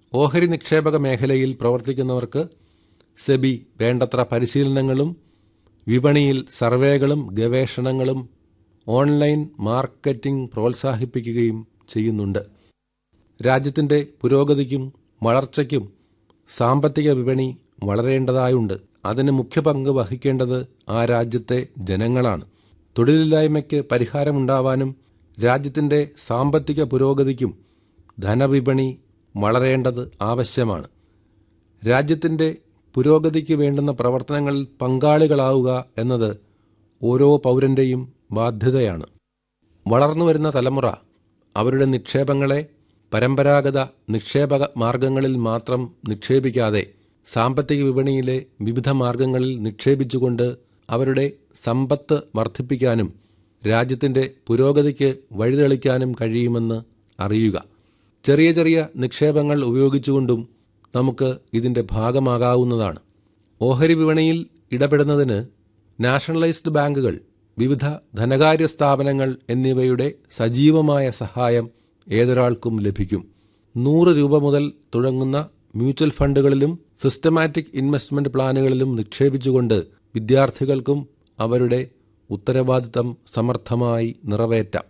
ഓഹരി നിക്ഷേപക മേഖലയിൽ പ്രവർത്തിക്കുന്നവർക്ക് സെബി വേണ്ടത്ര പരിശീലനങ്ങളും വിപണിയിൽ സർവേകളും ഗവേഷണങ്ങളും ഓൺലൈൻ മാർക്കറ്റിംഗ് പ്രോത്സാഹിപ്പിക്കുകയും ചെയ്യുന്നുണ്ട് രാജ്യത്തിന്റെ പുരോഗതിക്കും വളർച്ചയ്ക്കും സാമ്പത്തിക വിപണി വളരേണ്ടതായുണ്ട് അതിന് മുഖ്യ പങ്ക് വഹിക്കേണ്ടത് ആ രാജ്യത്തെ ജനങ്ങളാണ് തൊഴിലില്ലായ്മയ്ക്ക് പരിഹാരമുണ്ടാവാനും രാജ്യത്തിന്റെ സാമ്പത്തിക പുരോഗതിക്കും ധനവിപണി വളരേണ്ടത് ആവശ്യമാണ് രാജ്യത്തിന്റെ പുരോഗതിക്ക് വേണ്ടുന്ന പ്രവർത്തനങ്ങളിൽ പങ്കാളികളാവുക എന്നത് ഓരോ പൗരന്റെയും ബാധ്യതയാണ് വളർന്നുവരുന്ന തലമുറ അവരുടെ നിക്ഷേപങ്ങളെ പരമ്പരാഗത നിക്ഷേപക മാർഗങ്ങളിൽ മാത്രം നിക്ഷേപിക്കാതെ സാമ്പത്തിക വിപണിയിലെ വിവിധ മാർഗങ്ങളിൽ നിക്ഷേപിച്ചുകൊണ്ട് അവരുടെ സമ്പത്ത് വർദ്ധിപ്പിക്കാനും രാജ്യത്തിന്റെ പുരോഗതിക്ക് വഴിതെളിക്കാനും കഴിയുമെന്ന് അറിയുക ചെറിയ ചെറിയ നിക്ഷേപങ്ങൾ ഉപയോഗിച്ചുകൊണ്ടും നമുക്ക് ഇതിന്റെ ഭാഗമാകാവുന്നതാണ് ഓഹരി വിപണിയിൽ ഇടപെടുന്നതിന് നാഷണലൈസ്ഡ് ബാങ്കുകൾ വിവിധ ധനകാര്യ സ്ഥാപനങ്ങൾ എന്നിവയുടെ സജീവമായ സഹായം ഏതൊരാൾക്കും ലഭിക്കും നൂറ് രൂപ മുതൽ തുടങ്ങുന്ന മ്യൂച്വൽ ഫണ്ടുകളിലും സിസ്റ്റമാറ്റിക് ഇൻവെസ്റ്റ്മെന്റ് പ്ലാനുകളിലും നിക്ഷേപിച്ചുകൊണ്ട് വിദ്യാർത്ഥികൾക്കും അവരുടെ ഉത്തരവാദിത്തം സമർത്ഥമായി നിറവേറ്റാം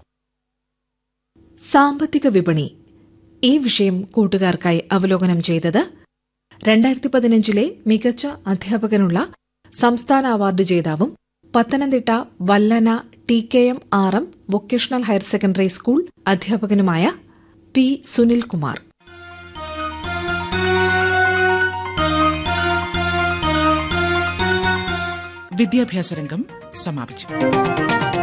സാമ്പത്തിക വിപണി ഈ വിഷയം കൂട്ടുകാർക്കായി അവലോകനം ചെയ്തത് രണ്ടായിരത്തി പതിനഞ്ചിലെ മികച്ച അധ്യാപകനുള്ള സംസ്ഥാന അവാർഡ് ജേതാവും Pathanamthitta Vallana T K M R M vocational higher secondary school അധ്യാപകനുമായ പി സുനിൽകുമാർ വിദ്യാഭ്യാസ രംഗം സമാപിച്ചു